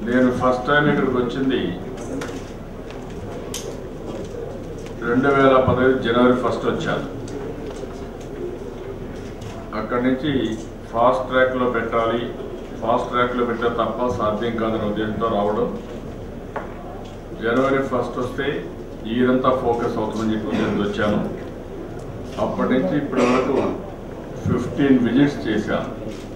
నేను first time ఇక్కడికి వచ్చింది రెండు వేల పదహైదు జనవరి ఫస్ట్ వచ్చాను అక్కడి నుంచి ఫాస్ట్ ట్రాక్లో పెట్టాలి ఫాస్ట్ ట్రాక్లో పెట్టే తప్ప సాధ్యం కాదని ఉద్దేశంతో రావడం జనవరి ఫస్ట్ వస్తే ఈరంతా ఫోకస్ అవుతుందని చెప్పి ఉద్దేశంతో వచ్చాను అప్పటి నుంచి ఇప్పటి వరకు ఫిఫ్టీన్ విజిట్స్ చేశాను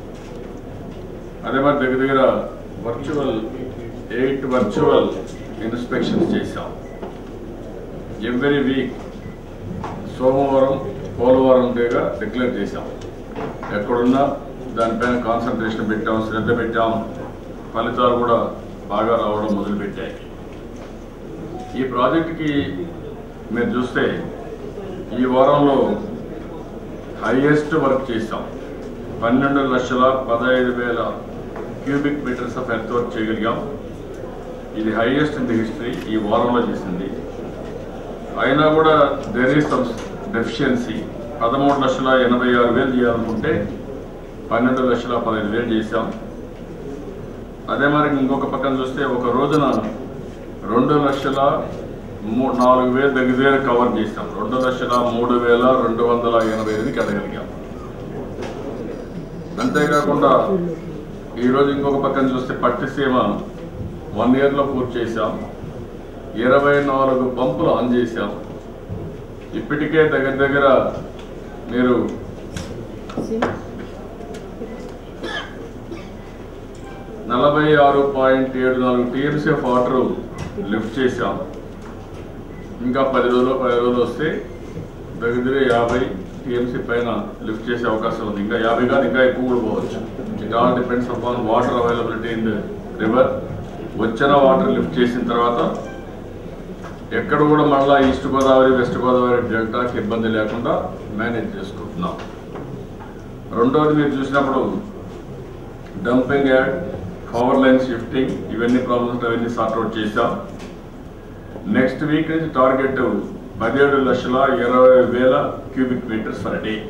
అదే మరి దగ్గర దగ్గర వర్చువల్ ఎయిట్ వర్చువల్ ఇన్స్పెక్షన్స్ చేశాం ఎవ్రీ వీక్ సోమవారం పోలవరం డేగా డిక్లేర్ చేశాం ఎక్కడున్నా దానిపైన కాన్సన్ట్రేషన్ పెట్టాం శ్రద్ధ పెట్టాం ఫలితాలు కూడా బాగా రావడం మొదలుపెట్టాయి ఈ ప్రాజెక్టుకి మీరు చూస్తే ఈ వారంలో హైయెస్ట్ వర్క్ చేశాం పన్నెండు లక్షల పదహైదు వేల cubic metres of earth work చేయగలిగాం ఇది హైయెస్ట్ ఇన్ ది హిస్టరీ ఈ వారంలో చేసింది అయినా కూడా దేర్ ఈస్ సమ్ డెఫిషియన్సీ పదమూడు లక్షల ఎనభై ఆరు వేలు చేయాలనుకుంటే పన్నెండు లక్షల పదహైదు వేలు చేశాం అదే మరి ఇంకొక పక్కన చూస్తే ఒక రోజున రెండు లక్షల మూ- నాలుగు వేలు దగ్గర దగ్గర కవర్ చేశాం రెండు లక్షల మూడు వేల రెండు వందల ఎనభై ఐదుకి ఎదగలిగాం అంతేకాకుండా ఈరోజు ఇంకొక పక్కన చూస్తే పట్టిసీమ వన్ ఇయర్లో పూర్తి చేశాం ఇరవై నాలుగు పంపులు ఆన్ చేశాం ఇప్పటికే దగ్గర దగ్గర మీరు నలభై ఆరు పాయింట్ ఏడు నాలుగు టీఎంసీ ఆఫ్ వాటర్ లిఫ్ట్ చేశాం ఇంకా పది రోజులు పది రోజులు వస్తే దగ్గర దగ్గర యాభై టీఎంసీ పైన లిఫ్ట్ చేసే అవకాశం ఉంది ఇంకా యాభై కాదు ఇంకా ఎక్కువ కూడా పోవచ్చు it all depends upon water availability in the river వచ్చిన వాటర్ లిఫ్ట్ చేసిన తర్వాత ఎక్కడ కూడా మళ్ళా ఈస్ట్ గోదావరి వెస్ట్ గోదావరి డెల్టాకి ఇబ్బంది లేకుండా మేనేజ్ చేసుకుంటున్నాం రెండవది మీరు చూసినప్పుడు dumping yard power line shifting ఇవన్నీ ప్రాబ్లమ్స్ అవన్నీ సార్ట్అవుట్ చేశాం నెక్స్ట్ వీక్ నుంచి టార్గెట్ పదిహేడు లక్షల ఇరవై వేల క్యూబిక్ మీటర్స్ ఫర్ డే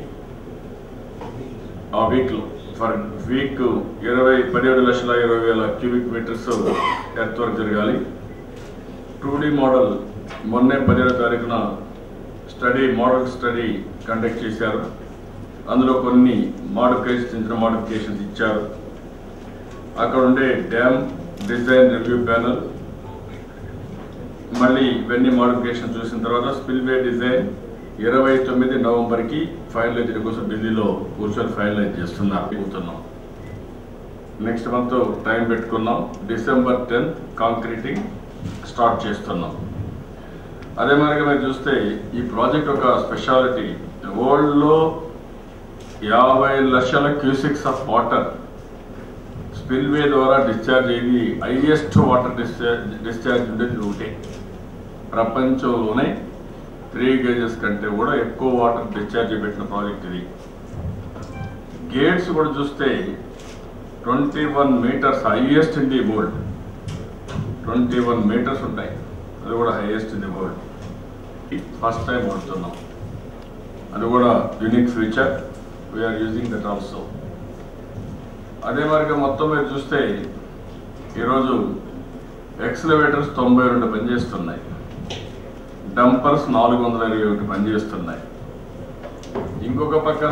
ఆ వీక్లో ఫర్ వీక్ ఇరవై పదిహేడు లక్షల ఇరవై వేల క్యూబిక్ మీటర్స్ ఎర్త్ వర్క్ జరగాలి టూ డి మోడల్ మొన్నే పదిహేడో తారీఖున స్టడీ మోడల్ స్టడీ కండక్ట్ చేశారు అందులో కొన్ని మాడిఫికేషన్స్ చిన్న మాడిఫికేషన్స్ ఇచ్చారు అక్కడ ఉండే డ్యామ్ డిజైన్ రివ్యూ ప్యానల్ మళ్ళీ ఇవన్నీ మాడిఫికేషన్ చూసిన తర్వాత స్పిల్వే డిజైన్ ఇరవై తొమ్మిది నవంబర్కి ఫైనలైజ్ కోసం ఢిల్లీలో కూర్చొని ఫైనలైజ్ చేస్తున్నారు కూర్చున్నాం నెక్స్ట్ మంత్ టైం పెట్టుకున్నాం డిసెంబర్ టెన్త్ కాంక్రీటింగ్ స్టార్ట్ చేస్తున్నాం అదే మరిగా మీరు చూస్తే ఈ ప్రాజెక్ట్ ఒక స్పెషాలిటీ వరల్డ్లో యాభై లక్షల క్యూసిక్స్ ఆఫ్ వాటర్ స్పిల్వే ద్వారా డిశ్చార్జ్ అయ్యి హైయెస్ట్ వాటర్ డిశ్చార్జ్ డిశ్చార్జ్ ఉండేది ఒకటే ప్రపంచంలోనే త్రీ గేజెస్ కంటే కూడా ఎక్కువ వాటర్ డిశ్చార్జ్ పెట్టిన ప్రాజెక్ట్ ఇది గేట్స్ కూడా చూస్తే twenty one metres highest in the world twenty one metres ఉంటాయి అది కూడా highest in the world first time వాడుతున్నాం అది కూడా unique feature we're using that also అదే మరిగా మొత్తం మీరు చూస్తే ఈరోజు ఎక్స్లవేటర్స్ తొంభై రెండు పనిచేస్తున్నాయి డంపర్స్ నాలుగు వందల ఇరవై ఒకటి పనిచేస్తున్నాయి ఇంకొక పక్కన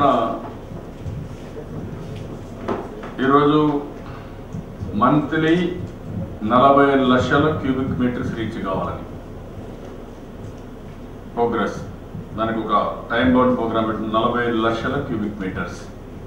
ఈరోజు మంత్లీ నలభై లక్షల క్యూబిక్ మీటర్స్ రీచ్ కావాలని ప్రోగ్రెస్ దానికి ఒక టైం బౌండ్ ప్రోగ్రామ్ పెట్టి నలభై లక్షల క్యూబిక్ మీటర్స్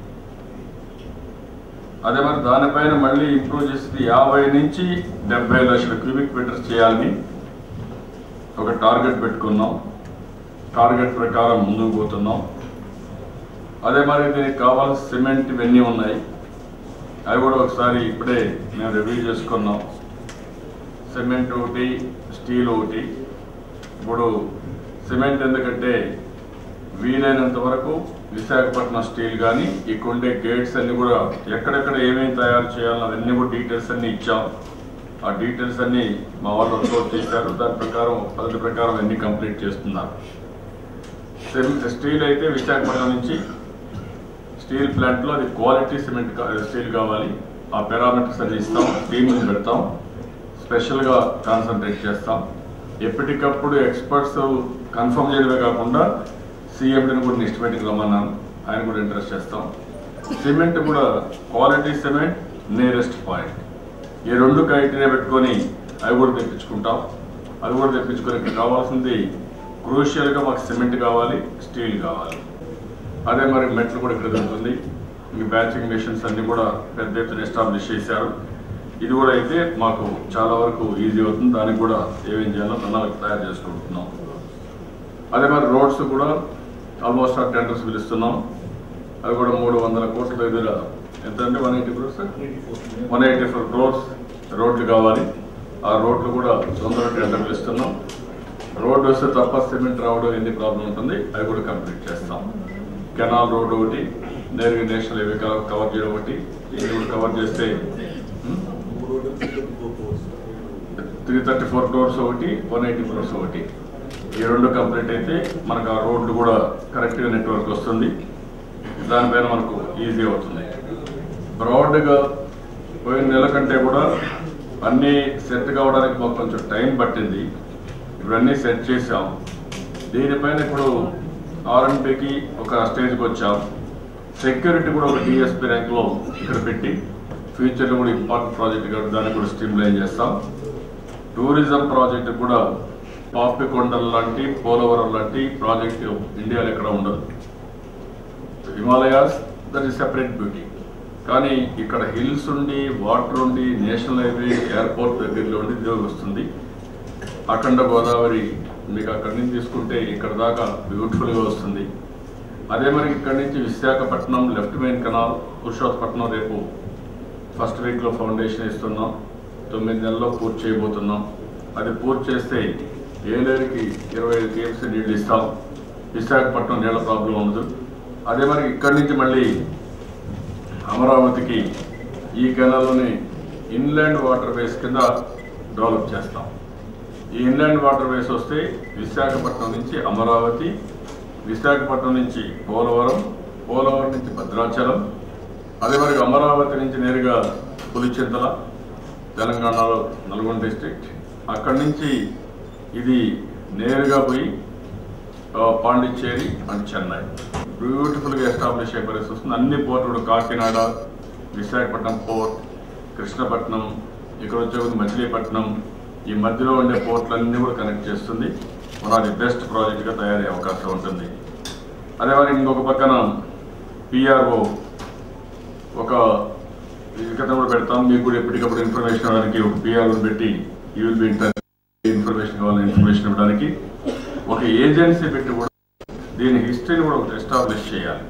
అదే మరి దానిపైన మళ్ళీ ఇంప్రూవ్ చేసి యాభై నుంచి డెబ్బై లక్షల క్యూబిక్ మీటర్స్ చేయాలని ఒక టార్గెట్ పెట్టుకున్నాం టార్గెట్ ప్రకారం ముందుకు పోతున్నాం అదే మరి దీనికి కావాల్సిన సిమెంట్ ఇవన్నీ ఉన్నాయి అవి కూడా ఒకసారి ఇప్పుడే మేము రివ్యూ చేసుకున్నాం సిమెంట్ ఒకటి స్టీల్ ఒకటి ఇప్పుడు సిమెంట్ ఎందుకంటే వీలైనంత వరకు విశాఖపట్నం స్టీల్ కానీ ఇక్కడ ఉండే గేట్స్ అన్ని కూడా ఎక్కడెక్కడ ఏమేమి తయారు చేయాలో అవన్నీ కూడా డీటెయిల్స్ అన్ని ఇచ్చాం ఆ డీటెయిల్స్ అన్ని మా వాళ్ళు వర్కౌట్ చేశారు దాని ప్రకారం పద్ధతి ప్రకారం అన్ని కంప్లీట్ చేస్తున్నారు సిమ్- స్టీల్ అయితే విశాఖపట్నం నుంచి స్టీల్ ప్లాంట్లో అది క్వాలిటీ సిమెంట్ కా- స్టీల్ కావాలి ఆ పారామీటర్స్ అన్ని ఇస్తాం టీమ్ని పెడతాం స్పెషల్గా కాన్సన్ట్రేట్ చేస్తాం ఎప్పటికప్పుడు ఎక్స్పర్ట్స్ కన్ఫర్మ్ చేయడమే కాకుండా సీఎండిని కూడా ఎస్టిమేట్కి రమ్మన్నాను ఆయన కూడా ఇంట్రెస్ట్ చేస్తాం సిమెంట్ కూడా క్వాలిటీ సిమెంట్ నియరెస్ట్ పాయింట్ ఈ రెండు క్రైటీరియా పెట్టుకొని అవి కూడా తెప్పించుకుంటాం అది కూడా తెప్పించుకొని ఇక్కడ కావాల్సింది క్రూషియల్గా మాకు సిమెంట్ కావాలి స్టీల్ కావాలి అదే మరి మెట్లు కూడా ఇక్కడ దొరుకుతుంది ఈ బ్యాచింగ్ మిషన్స్ అన్ని కూడా పెద్ద ఎత్తున ఎస్టాబ్లిష్ చేశారు ఇది కూడా అయితే మాకు చాలా వరకు ఈజీ అవుతుంది దానికి కూడా ఏమేం చేయాలో ప్రణాళిక తయారు చేసుకుంటున్నాం అదే మరి రోడ్స్ కూడా ఆల్మోస్ట్ ఆ టెండర్స్ పిలుస్తున్నాం అది కూడా మూడు వందల కోట్ల దగ్గర ఎంత అంటే one eighty crores one eighty four crores రోడ్లు కావాలి ఆ రోడ్లు కూడా తొందరగా టెండర్ పిలుస్తున్నాం రోడ్డు వస్తే తప్ప సిమెంట్ రావడం ఎన్ని ప్రాబ్లం ఉంటుంది అవి కూడా కంప్లీట్ చేస్తాం కెనాల్ రోడ్ ఒకటి నేరుగా నేషనల్ హైవే కవర్ చేయడం ఒకటి ఇది కూడా కవర్ చేస్తే త్రీ థర్టీ ఫోర్ క్రోర్స్ ఒకటి వన్ ఎయిటీ క్రోర్స్ ఒకటి ఈ రెండు కంప్లీట్ అయితే మనకు ఆ రోడ్లు కూడా కరెక్ట్గా నెట్వర్క్ వస్తుంది దానిపైన మనకు ఈజీ అవుతుంది బ్రాడ్గా పోయిన నెల కంటే కూడా అన్నీ సెట్ కావడానికి మాకు కొంచెం టైం పట్టింది ఇప్పుడు అన్నీ సెట్ చేసాం దీనిపైన ఇప్పుడు ఆర్ఎన్పికి ఒక స్టేజ్కి వచ్చాం సెక్యూరిటీ కూడా ఒక డిఎస్పీ ర్యాంక్లో ఇక్కడ పెట్టి ఫ్యూచర్లో కూడా ఇంపార్టెంట్ ప్రాజెక్ట్ కాబట్టి దాన్ని కూడా స్ట్రీమ్లైన్ చేస్తాం టూరిజం ప్రాజెక్ట్ కూడా పాపికొండల లాంటి పోలవరం లాంటి ప్రాజెక్ట్ ఇండియాలో ఎక్కడ ఉండదు Himalayas that is separate beauty కానీ ఇక్కడ హిల్స్ ఉండి వాటర్ ఉండి నేషనల్ హైవే ఎయిర్పోర్ట్ దగ్గరలో ఉండి ఇది వస్తుంది అఖండ గోదావరి మీకు అక్కడి నుంచి తీసుకుంటే ఇక్కడ దాకా బ్యూటిఫుల్గా వస్తుంది అదే మరి ఇక్కడి నుంచి Visakhapatnam left main canal Purushotpatnam రేపు ఫస్ట్ వీక్లో ఫౌండేషన్ ఇస్తున్నాం తొమ్మిది నెలల్లో పూర్తి చేయబోతున్నాం అది పూర్తి చేస్తే ఏలేరుకి ఇరవై ఐదు టీఎంసీ నీళ్ళు ఇస్తాం విశాఖపట్నం నీళ్ళ ప్రాబ్లం ఉండదు అదే మరి ఇక్కడి నుంచి మళ్ళీ అమరావతికి ఈ కెనాల్లోని ఇన్లాండ్ వాటర్ వేస్ కింద డెవలప్ చేస్తాం ఈ ఇన్లాండ్ వాటర్ వేస్ వస్తే విశాఖపట్నం నుంచి అమరావతి విశాఖపట్నం నుంచి పోలవరం పోలవరం నుంచి భద్రాచలం అదే మరి అమరావతి నుంచి నేరుగా పులిచింతల తెలంగాణలో నల్గొండ డిస్ట్రిక్ట్ అక్కడి నుంచి ఇది నేరుగా పోయి ఆ, పాండిచ్చేరి అండ్ చెన్నై బ్యూటిఫుల్గా ఎస్టాబ్లిష్ అయ్యే పరిస్థితి వస్తుంది అన్ని పోర్టులు కాకినాడ విశాఖపట్నం పోర్ట్ కృష్ణపట్నం ఇక్కడ వచ్చే మచిలీపట్నం ఈ మధ్యలో ఉండే పోర్టులన్నీ కూడా కనెక్ట్ చేస్తుంది మన అది బెస్ట్ ప్రాజెక్ట్గా తయారయ్యే అవకాశం ఉంటుంది అదే మరి ఇంకొక పక్కన పిఆర్ఓ ఒక క్రితం కూడా పెడతాం మీకు కూడా ఎప్పటికప్పుడు ఇన్ఫర్మేషన్ ఇవ్వడానికి ఒక పిఆర్ఓ పెట్టి యూ విల్ బి ఇన్ఫర్మేషన్ కావాలని ఇన్ఫర్మేషన్ ఇవ్వడానికి ఒక ఏజెన్సీ పెట్టి కూడా దీని హిస్టరీని కూడా ఒకటి ఎస్టాబ్లిష్ చేయాలి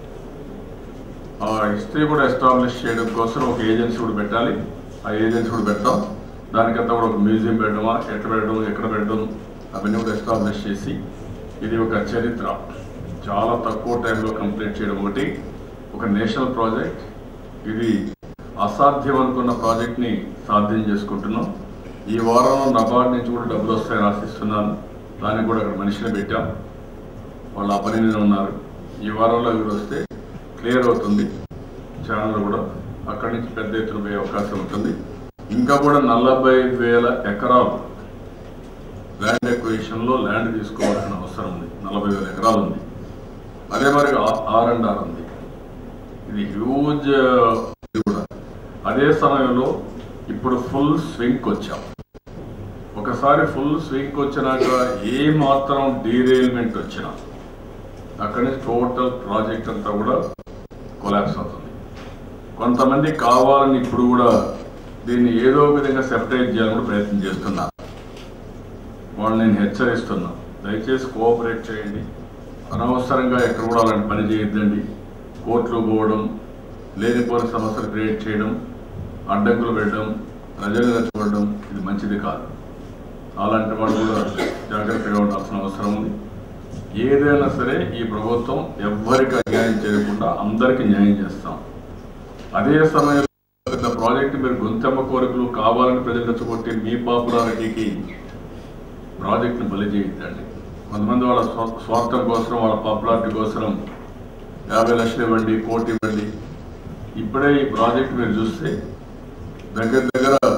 ఆ హిస్టరీ కూడా ఎస్టాబ్లిష్ చేయడం కోసం ఒక ఏజెన్సీ కూడా పెట్టాలి ఆ ఏజెన్సీ కూడా పెడతాం దానికంతా కూడా ఒక మ్యూజియం పెట్టడమా ఎక్కడ పెట్టడం ఎక్కడ పెట్టడం అవన్నీ కూడా ఎస్టాబ్లిష్ చేసి ఇది ఒక చరిత్ర చాలా తక్కువ టైంలో కంప్లీట్ చేయడం ఒకటి ఒక నేషనల్ ప్రాజెక్ట్ ఇది అసాధ్యం అనుకున్న ప్రాజెక్ట్ని సాధ్యం చేసుకుంటున్నాం ఈ వారంలో నబార్డ్ నుంచి కూడా డబ్బులు వస్తాయని ఆశిస్తున్నాను దానికి కూడా అక్కడ మనిషిని పెట్టాం వాళ్ళు ఆ పని మీద ఉన్నారు ఈ వారంలో అవి కూడా వస్తే క్లియర్ అవుతుంది ఛానల్ కూడా అక్కడి నుంచి పెద్ద ఎత్తున పోయే అవకాశం ఉంటుంది ఇంకా కూడా నలభై వేల ఎకరాలు ల్యాండ్ ఎక్విజిషన్ లో ల్యాండ్ తీసుకోవాల్సిన అవసరం ఉంది నలభై వేల ఎకరాలు ఉంది అదే మరి ఆర్ అండ్ ఆర్ ఉంది ఇది హ్యూజ్ కూడా అదే సమయంలో ఇప్పుడు ఫుల్ స్వింగ్ వచ్చాం ఒకసారి ఫుల్ స్వింగ్ వచ్చినాక ఏ మాత్రం డీరేల్మెంట్ వచ్చినా అక్కడి నుంచి టోటల్ ప్రాజెక్ట్ అంతా కూడా కొలాప్స్ అవుతుంది కొంతమంది కావాలని ఇప్పుడు కూడా దీన్ని ఏదో ఒక విధంగా సెపరేట్ చేయాలని కూడా ప్రయత్నం చేస్తున్నారు వాళ్ళు నేను హెచ్చరిస్తున్నా దయచేసి కోఆపరేట్ చేయండి అనవసరంగా ఎక్కడ కూడా అలాంటి పని చేయొద్దండి కోర్టులు పోవడం లేనిపోని సమస్యలు క్రియేట్ చేయడం అడ్డంకులు పెట్టడం ప్రజలు రెచ్చగొట్టడం ఇది మంచిది కాదు అలాంటి వాళ్ళు కూడా జాగ్రత్తగా ఉండాల్సిన అవసరం ఉంది ఏదైనా సరే ఈ ప్రభుత్వం ఎవ్వరికి అన్యాయం చేయకుండా అందరికీ న్యాయం చేస్తాం అదే సమయంలో పెద్ద ప్రాజెక్టు మీరు గొంతెమ్మ కోరికలు కావాలని ప్రజలు రెచ్చగొట్టి మీ పాపులారిటీకి ప్రాజెక్టును బలి చేయొద్దండి కొంతమంది వాళ్ళ స్వ- స్వార్థం కోసం వాళ్ళ పాపులారిటీ కోసం యాభై లక్షలు ఇవ్వండి కోటి ఇవ్వండి ఇప్పుడే ఈ ప్రాజెక్ట్ మీరు చూస్తే దగ్గర దగ్గర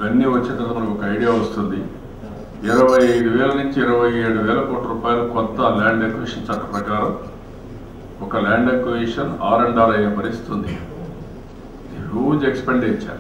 ఇవన్నీ వచ్చిన తర్వాత మనకు ఒక ఐడియా వస్తుంది ఇరవై ఐదు వేల నుంచి ఇరవై ఏడు వేల కోట్ల రూపాయలు కొత్త ల్యాండ్ ఎక్విజిషన్ చట్ట ప్రకారం ఒక land acquisition R and R అయ్యే పరిస్థితి ఉంది హ్యూజ్ ఎక్స్పెండిచర్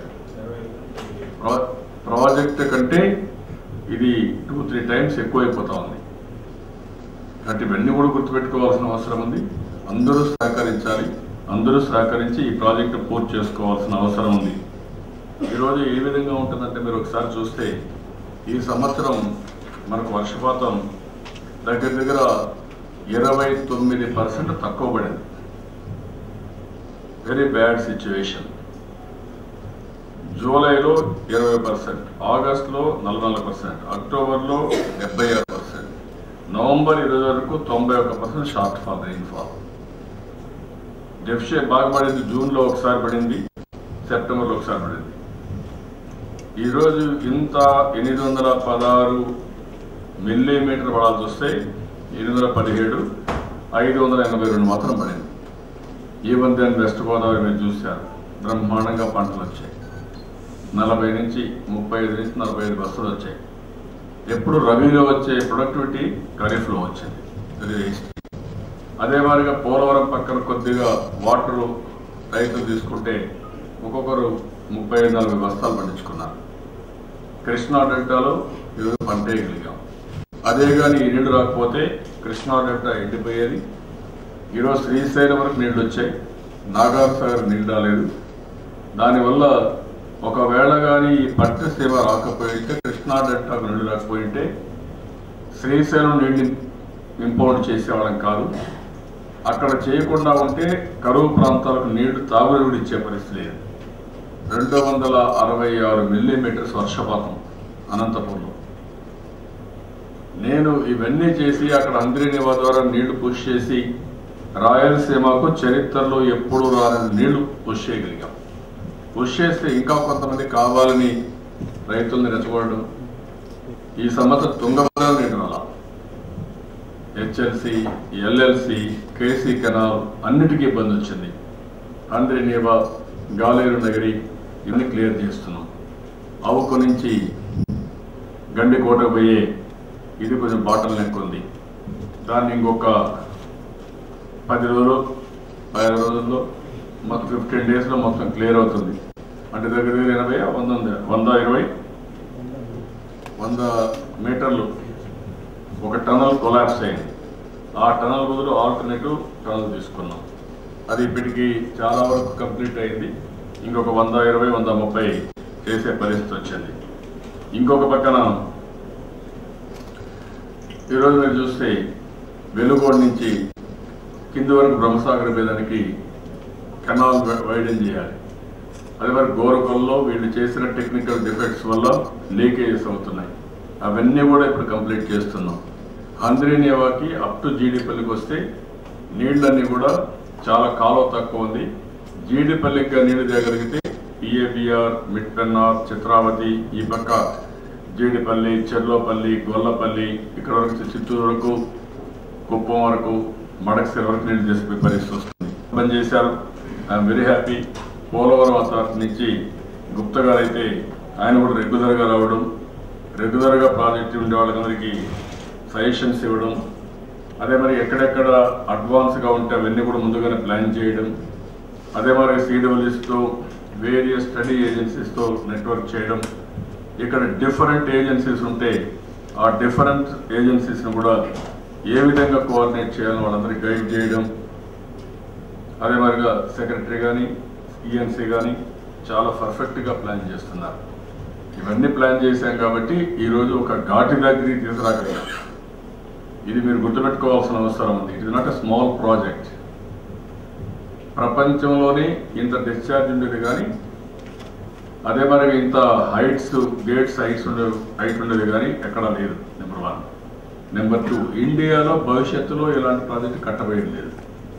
ప్రాజెక్ట్ కంటే ఇది టూ త్రీ టైమ్స్ ఎక్కువైపోతా ఉంది కాబట్టి ఇవన్నీ కూడా గుర్తుపెట్టుకోవాల్సిన అవసరం ఉంది అందరూ సహకరించాలి అందరూ సహకరించి ఈ ప్రాజెక్టు పూర్తి చేసుకోవాల్సిన అవసరం ఉంది ఈరోజు ఏ విధంగా ఉంటుందంటే మీరు ఒకసారి చూస్తే ఈ సంవత్సరం మనకు వర్షపాతం దగ్గర దగ్గర ఇరవై తొమ్మిది పర్సెంట్ తక్కువ పడింది వెరీ బ్యాడ్ సిచ్యువేషన్ జూలైలో ఇరవై పర్సెంట్ ఆగస్టులో నలభై నాలుగు పర్సెంట్ అక్టోబర్లో డెబ్బై ఆరు పర్సెంట్ నవంబర్ ఇరవై వరకు తొంభై ఒక్క percent short fall rainfall deficit బాగా పడింది జూన్లో ఒకసారి పడింది సెప్టెంబర్లో ఒకసారి పడింది ఈరోజు ఇంత ఎనిమిది వందల పదహారు మిల్లీమీటర్ పడాల్సి వస్తే ఎనిమిది వందల పదిహేడు ఐదు వందల ఎనభై రెండు మాత్రం పడింది ఈవెన్ దెన్ వెస్ట్ గోదావరి మీరు చూశారు బ్రహ్మాండంగా పంటలు వచ్చాయి నలభై నుంచి ముప్పై ఐదు నుంచి నలభై ఐదు బస్సులు వచ్చాయి ఎప్పుడు రబీలో వచ్చే ప్రొడక్టివిటీ ఖరీఫ్లో వచ్చింది వెరీ వేస్ట్ అదే మాదిరిగా పోలవరం పక్కన కొద్దిగా వాటర్ రైతులు తీసుకుంటే ఒక్కొక్కరు ముప్పై ఐదు నలభై బస్తాలు పండించుకున్నారు కృష్ణా డెల్టాలో ఈరోజు పంట వేయగలిగాం అదే కానీ ఈ నీళ్లు రాకపోతే కృష్ణా డెల్టా ఎండిపోయేది ఈరోజు శ్రీశైలం వరకు నీళ్లు వచ్చాయి నాగార్ సాగర్ నీళ్ళు రాలేదు దానివల్ల ఒకవేళ కానీ ఈ పట్టు సేవ రాకపోయింటే కృష్ణా డెల్టాకు నీళ్లు రాకపోయింటే శ్రీశైలం నీళ్ళని ఇంపోర్ట్ చేసేవాళ్ళం కాదు అక్కడ చేయకుండా ఉంటే కరువు ప్రాంతాలకు నీళ్లు తాగునీరు ఇచ్చే పరిస్థితి లేదు రెండు వందల అరవై ఆరు మిల్లీమీటర్స్ వర్షపాతం అనంతపురంలో నేను ఇవన్నీ చేసి అక్కడ అంద్రినివా ద్వారా నీళ్లు పుష్ చేసి రాయలసీమకు చరిత్రలో ఎప్పుడు రాని నీళ్లు పుష్ చేయగలిగాం పుష్ చేస్తే ఇంకా కొంతమంది కావాలని రైతుల్ని రెచ్చగొట్టడం ఈ సంవత్సరం తుంగభద్ర నీళ్ళు రాలా హెచ్ఎల్సి ఎల్ఎల్సి కేసీ కెనాల్ అన్నిటికీ ఇబ్బంది వచ్చింది అంద్రినివా గాలేరు నగరి ఇవన్నీ క్లియర్ చేస్తున్నాం అవుకు నుంచి గండికోట పోయే ఇది కొంచెం బాటల్ నెక్ ఉంది దాన్ని ఇంకొక పది రోజులు పదిహేను రోజుల్లో మొత్తం ఫిఫ్టీన్ డేస్లో మొత్తం క్లియర్ అవుతుంది అంటే దగ్గర దగ్గర ఎనభై వంద ఉంది వంద ఇరవై వంద మీటర్లు ఒక టనల్ కొలాప్స్ అయింది ఆ టనల్ బదులు ఆల్టర్నేటివ్ టనల్ తీసుకున్నాం అది ఇప్పటికి చాలా వరకు కంప్లీట్ అయింది ఇంకొక వంద ఇరవై వంద ముప్పై చేసే పరిస్థితి వచ్చింది ఇంకొక పక్కన ఈరోజు మీరు చూస్తే వెలుగోడు నుంచి కింది వరకు బ్రహ్మసాగర్ భేదానికి కెనాల్ వైడెన్ చేయాలి అదే మరి గోరకొల్లో వీళ్ళు చేసిన టెక్నికల్ డిఫెక్ట్స్ వల్ల లీకేజెస్ అవుతున్నాయి అవన్నీ కూడా ఇప్పుడు కంప్లీట్ చేస్తున్నాం హంద్రీనియావాకి అప్ టు జీడిపల్లికి వస్తే నీళ్ళన్నీ కూడా చాలా కాలువ తక్కువ ఉంది జీడిపల్లికి నీళ్లు తేగలిగితే పిఏబిఆర్ మిట్పెన్నార్ చిత్రావతి ఈ పక్క జీడిపల్లి చెర్లోపల్లి గొల్లపల్లి ఇక్కడ వరకు చిత్తూరు వరకు కుప్పం వరకు మడకసిర వరకు నీళ్లు చేసిపోయే పరిస్థితి వస్తుంది పని చేశారు I'm very happy Polavaram authority నుంచి గుప్తా గారు అయితే ఆయన కూడా రెగ్యులర్గా రావడం రెగ్యులర్గా ప్రాజెక్ట్ ఉండే వాళ్ళందరికీ సజెషన్స్ ఇవ్వడం అదే మరి ఎక్కడెక్కడ అడ్వాన్స్గా ఉంటే అవన్నీ కూడా ముందుగానే ప్లాన్ చేయడం అదే మరి సిడబ్ల్యూస్తో వేరియస్ స్టడీ ఏజెన్సీస్తో నెట్వర్క్ చేయడం ఇక్కడ డిఫరెంట్ ఏజెన్సీస్ ఉంటే ఆ డిఫరెంట్ ఏజెన్సీస్ని కూడా ఏ విధంగా కోఆర్డినేట్ చేయాలని వాళ్ళందరికీ గైడ్ చేయడం అదే మరిగా సెక్రటరీ కానీ ఈఎన్సీ కానీ చాలా పర్ఫెక్ట్గా ప్లాన్ చేస్తున్నారు ఇవన్నీ ప్లాన్ చేశాం కాబట్టి ఈరోజు ఒక ఘాటి దగ్గరికి తీసుకురాగలిగాం ఇది మీరు గుర్తుపెట్టుకోవాల్సిన అవసరం ఉంది it is not a small project ప్రపంచంలోనే ఇంత డిశ్చార్జ్ ఉండేది కానీ అదే మరి ఇంత హైట్స్ గేట్స్ హైట్స్ ఉండే హైట్ ఉండేది కానీ ఎక్కడా లేదు నెంబర్ వన్ నెంబర్ టూ ఇండియాలో భవిష్యత్తులో ఇలాంటి ప్రాజెక్ట్ కట్టబోయేది లేదు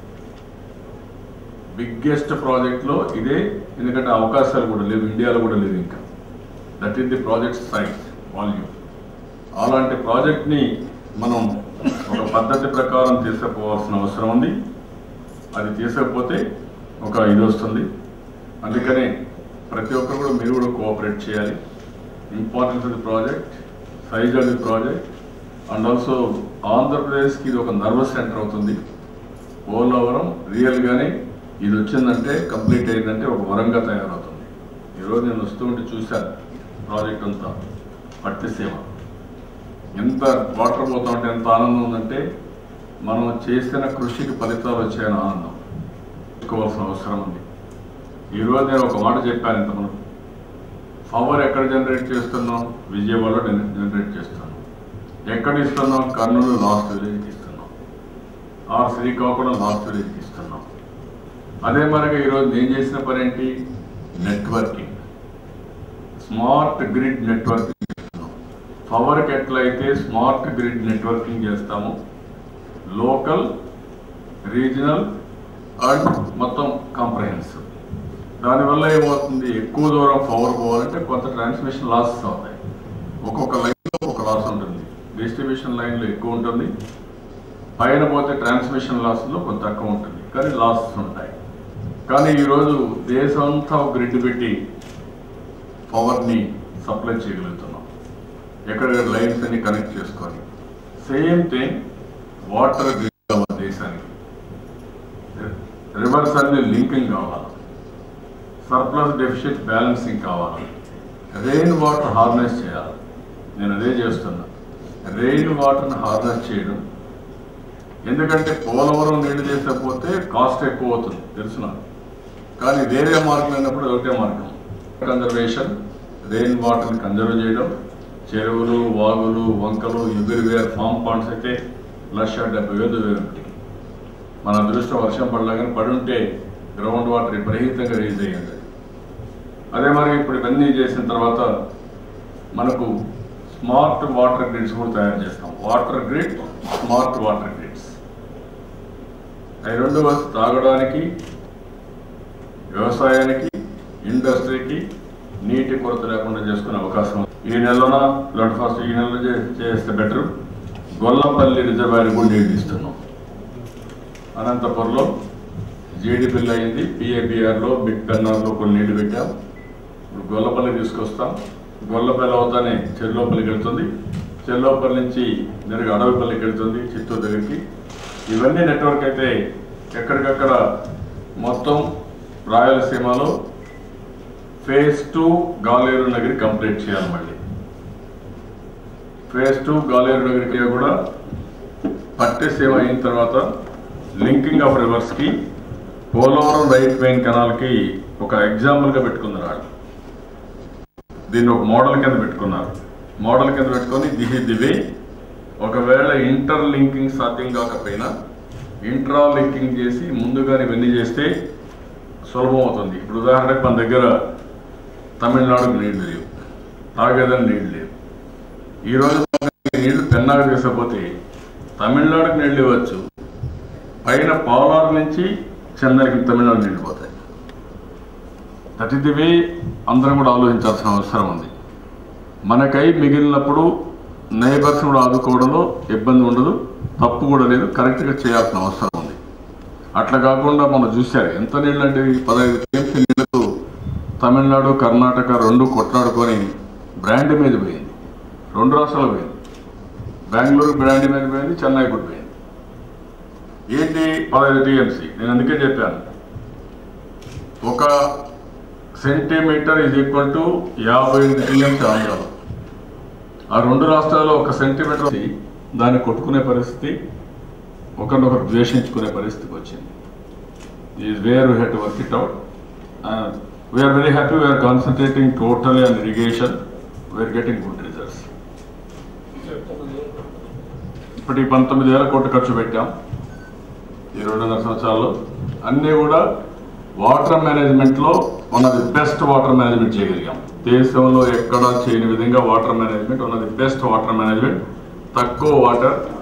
బిగ్గెస్ట్ ప్రాజెక్ట్లో ఇదే ఎందుకంటే అవకాశాలు కూడా లేవు ఇండియాలో కూడా లేవు ఇంకా that is the project size volume అలాంటి ప్రాజెక్ట్ని మనం ఒక పద్ధతి ప్రకారం తీసుకుపోవాల్సిన అవసరం ఉంది అది తీసుకపోతే ఒక ఇది వస్తుంది అందుకనే ప్రతి ఒక్కరు కూడా మీరు కూడా కోఆపరేట్ చేయాలి importance of the project size of the project and also ఆంధ్రప్రదేశ్కి ఇది ఒక నర్వస్ సెంటర్ అవుతుంది పోలవరం రియల్గానే ఇది వచ్చిందంటే కంప్లీట్ అయిందంటే ఒక వరంగా తయారవుతుంది ఈరోజు నేను వస్తూ ఉంటే చూశాను ప్రాజెక్ట్ అంతా పట్టిసీమ ఎంత వాటర్ పోతా ఉంటే ఎంత ఆనందం ఉందంటే మనం చేసిన కృషికి ఫలితాలు వచ్చాయని ఆనందం తీసుకోవాల్సిన అవసరం ఉంది ఈరోజు నేను ఒక మాట చెప్పాను ఇంత మనం పవర్ ఎక్కడ జనరేట్ చేస్తున్నాం విజయవాడలో జన- జనరేట్ చేస్తున్నాం ఎక్కడ ఇస్తున్నాం కర్నూలు లాస్ట్ విలేజ్కి ఇస్తున్నాం ఆ శ్రీకాకుళం లాస్ట్ విలేజ్కి ఇస్తున్నాం అదే మరిగా ఈరోజు నేను చేసిన పని ఏంటి నెట్వర్కింగ్ స్మార్ట్ గ్రిడ్ నెట్వర్కింగ్ చేస్తున్నాం పవర్కి ఎట్లయితే స్మార్ట్ గ్రిడ్ నెట్వర్కింగ్ చేస్తాము లోకల్ రీజనల్ అండ్ మొత్తం కాంప్రహెన్సివ్ దానివల్ల ఏమవుతుంది ఎక్కువ దూరం పవర్ పోవాలంటే కొంత ట్రాన్స్మిషన్ లాసెస్ అవుతాయి ఒక్కొక్క లైన్లో ఒక లాస్ ఉంటుంది డిస్ట్రిబ్యూషన్ లైన్లో ఎక్కువ ఉంటుంది పైన పోతే ట్రాన్స్మిషన్ లాస్లో కొంత తక్కువ ఉంటుంది కానీ లాసెస్ ఉంటాయి కానీ ఈరోజు దేశం అంతా ఒక గ్రిడ్ పెట్టి పవర్ని సప్లై చేయగలుగుతున్నాం ఎక్కడెక్కడ లైన్స్ అన్ని కనెక్ట్ చేసుకొని సేమ్ థింగ్ వాటర్ గ్రిడ్ కావాలి దేశానికి రివర్స్ అన్ని లింకింగ్ కావాలి సర్ప్లస్ డెఫిషిట్ బ్యాలెన్సింగ్ కావాలి రెయిన్ వాటర్ హార్నెస్ చేయాలి నేను అదే చేస్తున్నా రెయిన్ వాటర్ని హార్నెస్ చేయడం ఎందుకంటే పోలవరం నీళ్లు చేసకపోతే కాస్ట్ ఎక్కువ అవుతుంది తెలుసు నాకు కానీ వేరే మార్గం అయినప్పుడు ఒకటే మార్గం కన్జర్వేషన్ రెయిన్ వాటర్ని కన్జర్వ్ చేయడం చెరువులు వాగులు వంకలు ఎవ్రీవేర్ ఫామ్ పాండ్స్ అయితే లక్ష డెబ్బై వేలు వేలు ఉంటాయి మన అదృష్టం వర్షం పడలాగానే పడి ఉంటే గ్రౌండ్ వాటర్ విపరీతంగా రేజ్ అయ్యింది అదే మరి ఇప్పుడు ఇవన్నీ చేసిన తర్వాత మనకు స్మార్ట్ వాటర్ గ్రిడ్స్ కూడా తయారు చేస్తాం water grid smart water grids అవి రెండు వస్తు తాగడానికి వ్యవసాయానికి ఇండస్ట్రీకి నీటి కొరత లేకుండా చేసుకునే అవకాశం ఉంది. ఈ నెలలోన బ్లడ్ ఫాస్ట్ ఈ నెలలో చే- చేస్తే బెటర్ గొల్లపల్లి రిజర్వాయర్ కూడా నీళ్ళు ఇస్తున్నాం అనంతపురంలో జీడి బిల్ అయింది పిఏబిఆర్లో బిగ్ కన్నార్లో కొన్ని నీళ్లు పెట్టాం ఇప్పుడు గొల్లపల్లి తీసుకొస్తాం గొల్లపల్లి అవుతానే చెర్లోపల్లికి వెళ్తుంది చెర్లోపల్లి నుంచి నేరుగా అడవిపల్లికి వెళ్తుంది చిత్తూరు దగ్గరికి ఇవన్నీ నెట్వర్క్ అయితే ఎక్కడికక్కడ మొత్తం రాయలసీమలో phase two Galeru Nagari complete చేయాలి మళ్ళీ ఫేజ్ టూ గాలేరు నగరికి కూడా పట్టిసీమ అయిన తర్వాత లింకింగ్ ఆఫ్ రివర్స్ కి పోలవరం రైట్ మెయిన్ కెనాల్ కి ఒక ఎగ్జాంపుల్ గా పెట్టుకున్నారు వాళ్ళు దీన్ని ఒక మోడల్ కింద పెట్టుకున్నారు మోడల్ కింద పెట్టుకొని దిస్ ఇస్ ది వే ఒకవేళ ఇంటర్ లింకింగ్ సాధ్యం కాకపోయినా ఇంట్రా లింకింగ్ చేసి ముందుగానే ఇవన్నీ చేస్తే సులభం అవుతుంది ఇప్పుడు ఉదాహరణకు మన దగ్గర తమిళనాడుకు నీళ్లు లేవు తాగేదని నీళ్లు లేవు ఈ రోజు మనకి నీళ్లు పెన్నాకు తీసుకపోతే తమిళనాడుకు నీళ్లు ఇవ్వచ్చు పైన పాలార్ నుంచి చెన్నైకి తమిళనాడు నీళ్లు పోతాయి దట్ ఇస్ ది వే అందరం కూడా ఆలోచించాల్సిన అవసరం ఉంది మనకై మిగిలినప్పుడు నైబర్స్ కూడా ఆదుకోవడంలో ఇబ్బంది ఉండదు తప్పు కూడా లేదు కరెక్ట్గా చేయాల్సిన అవసరం ఉంది అట్లా కాకుండా మనం చూశారు ఎంత నీళ్ళు అంటే ఈ పదహైదు టీఎంసీ నీళ్లకు తమిళనాడు కర్ణాటక రెండు కొట్లాడుకొని బ్రాండ్ మీద పోయింది రెండు రాష్ట్రాలు పోయింది బెంగళూరు బ్రాండ్ మీద పోయింది చెన్నై కూడా పోయింది ఏంటి పదహైదు టీఎంసీ నేను అందుకే చెప్పాను ఒక సెంటీమీటర్ ఈజ్ ఈక్వల్ టు యాభై ఐదు టీఎంసీ ఆంధ్రాలో ఆ రెండు రాష్ట్రాల్లో ఒక సెంటీమీటర్ దాన్ని కొట్టుకునే పరిస్థితి ఒకరినొకరు ద్వేషించుకునే పరిస్థితికి వచ్చింది is where we head to work it out we're very happy we're concentrating totally on irrigation we're getting good results ఇప్పటి పంతొమ్మిది వేల కోట్లు ఖర్చు పెట్టాం ఈ రెండున్నర సంవత్సరాల్లో అన్నీ కూడా వాటర్ మేనేజ్మెంట్ లో one of the best water management చేయగలిగాం దేశంలో ఎక్కడా చేయని విధంగా water management one of the best water management తక్కువ వాటర్